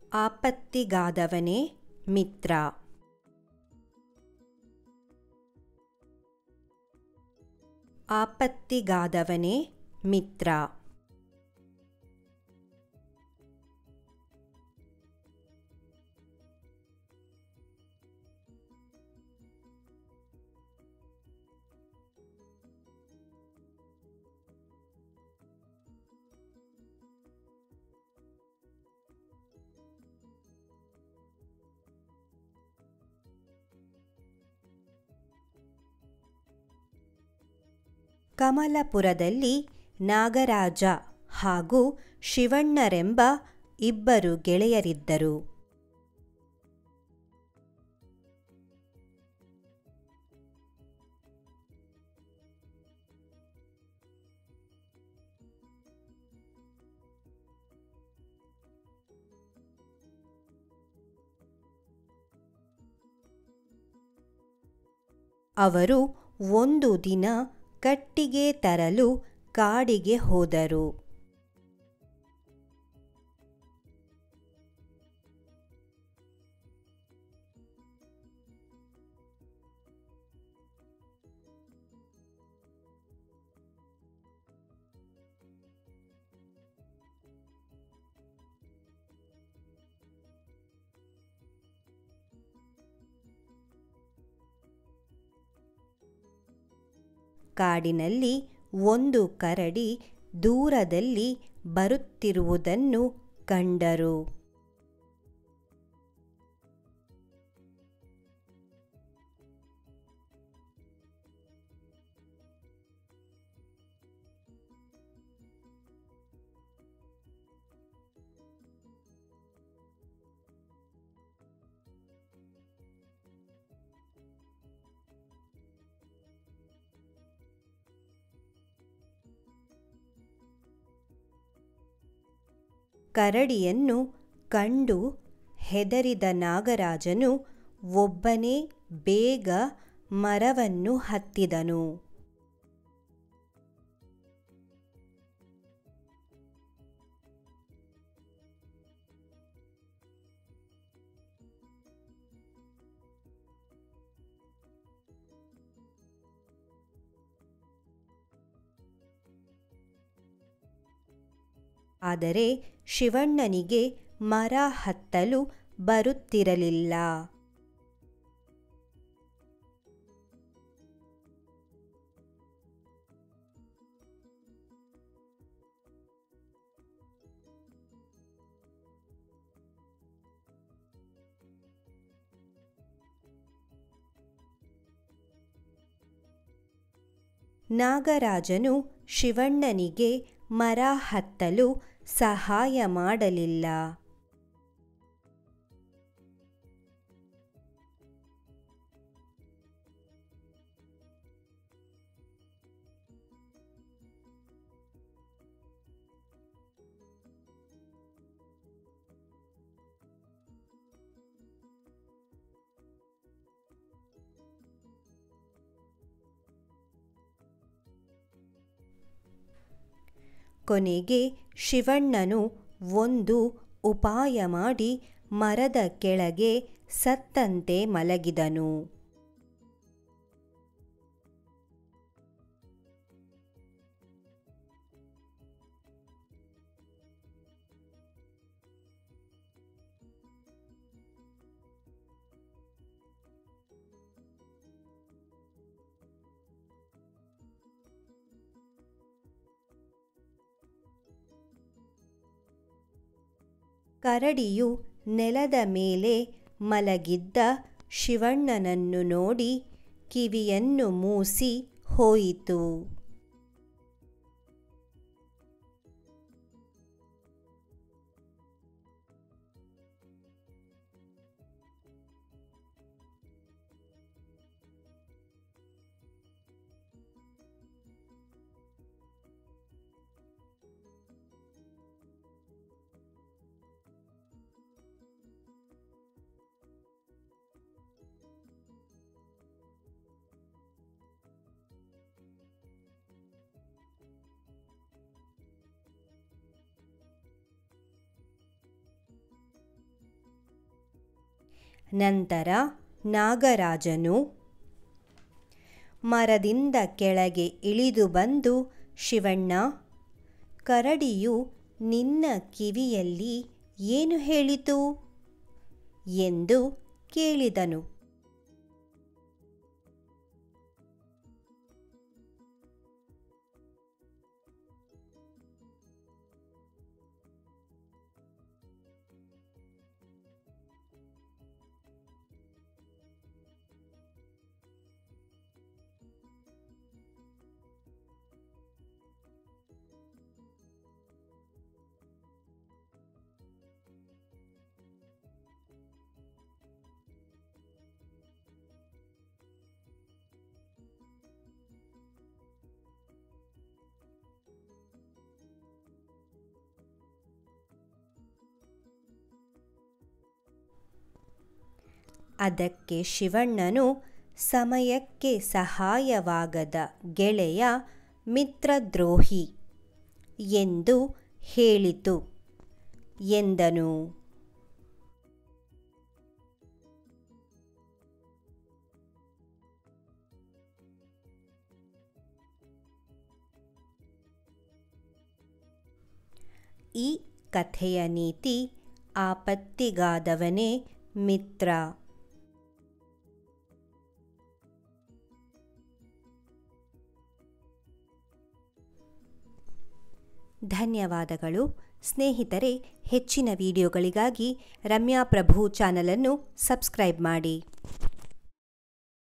ಆಪತ್ತಿಗಾದವನೇ ಮಿತ್ರ ಆಪತ್ತಿಗಾದವನೇ ಮಿತ್ರ ಕಮಲಪುರದಲ್ಲಿ ನಾಗರಾಜ ಹಾಗೂ ಶಿವಣ್ಣರೆಂಬ ಇಬ್ಬರು ಗೆಳೆಯರಿದ್ದರು ಅವರು ಒಂದು ದಿನ ಕಟ್ಟಿಗೆ ತರಲು ಕಾಡಿಗೆ ಹೋದರು ಕಾಡಿನಲ್ಲಿ ಒಂದು ಕರಡಿ ದೂರದಲ್ಲಿ ಬರುತ್ತಿರುವುದನ್ನು ಕಂಡರು ಕರಡಿಯನ್ನು ಕಂಡು ಹೆದರಿದ ನಾಗರಾಜನು ಒಬ್ಬನೇ ಬೇಗ ಮರವನ್ನು ಹತ್ತಿದನು ಆದರೆ ಶಿವಣ್ಣನಿಗೆ ಮರ ಹತ್ತಲು ಬರುತ್ತಿರಲಿಲ್ಲ ನಾಗರಾಜನು ಶಿವಣ್ಣನಿಗೆ ಮರ ಹತ್ತಲು ಸಹಾಯ ಮಾಡಲಿಲ್ಲ ಕೊನೆಗೆ ಶಿವಣ್ಣನು ಒಂದು ಉಪಾಯ ಮಾಡಿ ಮರದ ಕೆಳಗೆ ಸತ್ತಂತೆ ಮಲಗಿದನು ಕರಡಿಯು ನೆಲದ ಮೇಲೆ ಮಲಗಿದ್ದ ಶಿವಣ್ಣನನ್ನು ನೋಡಿ ಕಿವಿಯನ್ನು ಮೂಸಿ ಹೋಯಿತು ನಂತರ ನಾಗರಾಜನು ಮರದಿಂದ ಕೆಳಗೆ ಇಳಿದು ಬಂದು ಶಿವಣ್ಣ ಕರಡಿಯು ನಿನ್ನ ಕಿವಿಯಲ್ಲಿ ಏನು ಹೇಳಿತು ಎಂದು ಕೇಳಿದನು ಅದಕ್ಕೆ ಶಿವಣ್ಣನು ಸಮಯಕ್ಕೆ ಸಹಾಯವಾಗದ ಗೆಳೆಯ ಮಿತ್ರದ್ರೋಹಿ ಎಂದು ಹೇಳಿತು ಎಂದನು ಈ ಕಥೆಯ ನೀತಿ ಆಪತ್ತಿಗಾದವನೇ ಮಿತ್ರ ಧನ್ಯವಾದಗಳು ಸ್ನೇಹಿತರೆ ಹೆಚ್ಚಿನ ವಿಡಿಯೋಗಳಿಗಾಗಿ ರಮ್ಯಾ ಪ್ರಭು ಚಾನಲನ್ನು ಸಬ್ಸ್ಕ್ರೈಬ್ ಮಾಡಿ